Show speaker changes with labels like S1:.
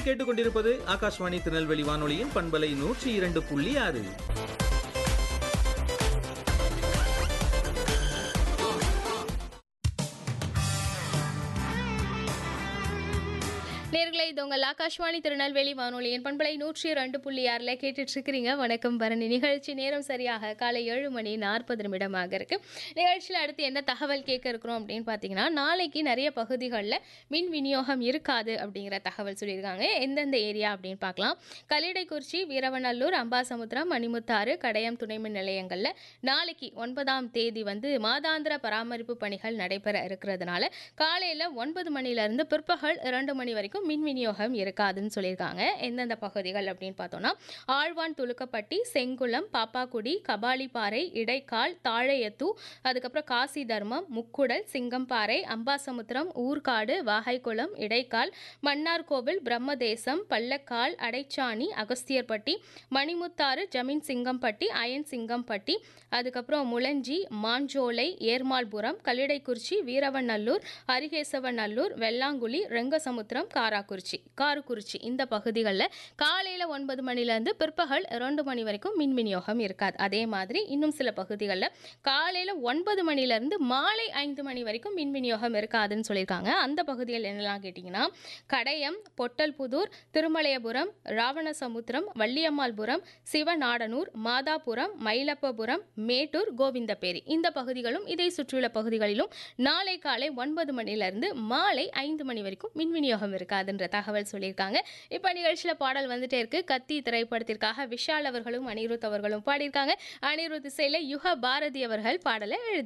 S1: கேட்டுக்கொண்டிருப்பது ஆகாஷ்வாணி திருநெல்வேலி வானொலியின் பண்பலை நூற்றி இரண்டு புள்ளி ஆறு
S2: நேர்களை இது உங்கள் ஆகாஷ்வாணி திருநெல்வேலி வானொலியின் பண்பலை நூற்றி ரெண்டு புள்ளி ஆறில் கேட்டுட்டு இருக்கிறீங்க வணக்கம் பரணி நிகழ்ச்சி நேரம் சரியாக காலை ஏழு மணி நாற்பது நிமிடமாக இருக்கு நிகழ்ச்சியில் அடுத்து என்ன தகவல் கேட்க இருக்கிறோம் அப்படின்னு பார்த்தீங்கன்னா நாளைக்கு நிறைய பகுதிகளில் மின் விநியோகம் இருக்காது அப்படிங்கிற தகவல் சொல்லியிருக்காங்க எந்தெந்த ஏரியா அப்படின்னு பார்க்கலாம் கல்லிடைக்குறிச்சி வீரவநல்லூர் அம்பாசமுத்திரம் மணிமுத்தாறு கடையம் துணை மின் நிலையங்களில் நாளைக்கு ஒன்பதாம் தேதி வந்து மாதாந்திர பராமரிப்பு பணிகள் நடைபெற இருக்கிறதுனால காலையில் ஒன்பது மணிலேருந்து பிற்பகல் இரண்டு மணி வரைக்கும் மின் விநியோகம் இருக்காதுன்னு சொல்லியிருக்காங்க எந்தெந்த பகுதிகள் அப்படின்னு பார்த்தோம்னா ஆழ்வான் துலுக்கப்பட்டி செங்குளம் பாப்பாக்குடி கபாலிப்பாறை இடைக்கால் தாழையத்து அதுக்கப்புறம் காசி தர்மம் முக்குடல் சிங்கம்பாறை அம்பாசமுத்திரம் ஊர்காடு வாகைக்குளம் இடைக்கால் மன்னார்கோவில் பிரம்மதேசம் பள்ளக்கால் அடைச்சாணி அகஸ்தியர்பட்டி மணிமுத்தாறு ஜமீன் சிங்கம்பட்டி அயன் சிங்கம்பட்டி அதுக்கப்புறம் முளஞ்சி மாஞ்சோலை ஏர்மாள்புரம் கல்லிடைக்குறிச்சி வீரவநல்லூர் அரிகேசவநல்லூர் வெள்ளாங்குழி ரெங்கசமுத்திரம் காராக்குறிச்சி காரக்குறிச்சி இந்த பகுதிகளில் காலையில் ஒன்பது மணிலேருந்து பிற்பகல் ரெண்டு மணி வரைக்கும் மின் விநியோகம் இருக்காது அதே மாதிரி இன்னும் சில பகுதிகளில் காலையில் ஒன்பது மணிலேருந்து மாலை ஐந்து மணி வரைக்கும் மின் விநியோகம் இருக்காதுன்னு சொல்லியிருக்காங்க அந்த பகுதிகள் என்னெல்லாம் கேட்டிங்கன்னா கடையம் பொட்டல்புதூர் திருமலையபுரம் ராவணசமுத்திரம் வள்ளியம்மாள்புரம் சிவநாடனூர் மாதாபுரம் மயிலப்பபுரம் மேட்டூர் கோவிந்தபேரி இந்த பகுதிகளும் இதை சுற்றியுள்ள பகுதிகளிலும் நாளை காலை ஒன்பது மணிலேருந்து மாலை ஐந்து மணி வரைக்கும் மின் விநியோகம் இருக்காதுன்ற தகவல் சொல்லியிருக்காங்க இப்போ நிகழ்ச்சியில் பாடல் வந்துட்டே இருக்கு கத்தி திரைப்படத்திற்காக விஷால் அவர்களும் அனிருத் அவர்களும் பாடியிருக்காங்க அனிருத் இசையில் யுக பாரதி அவர்கள் பாடலை எழுதி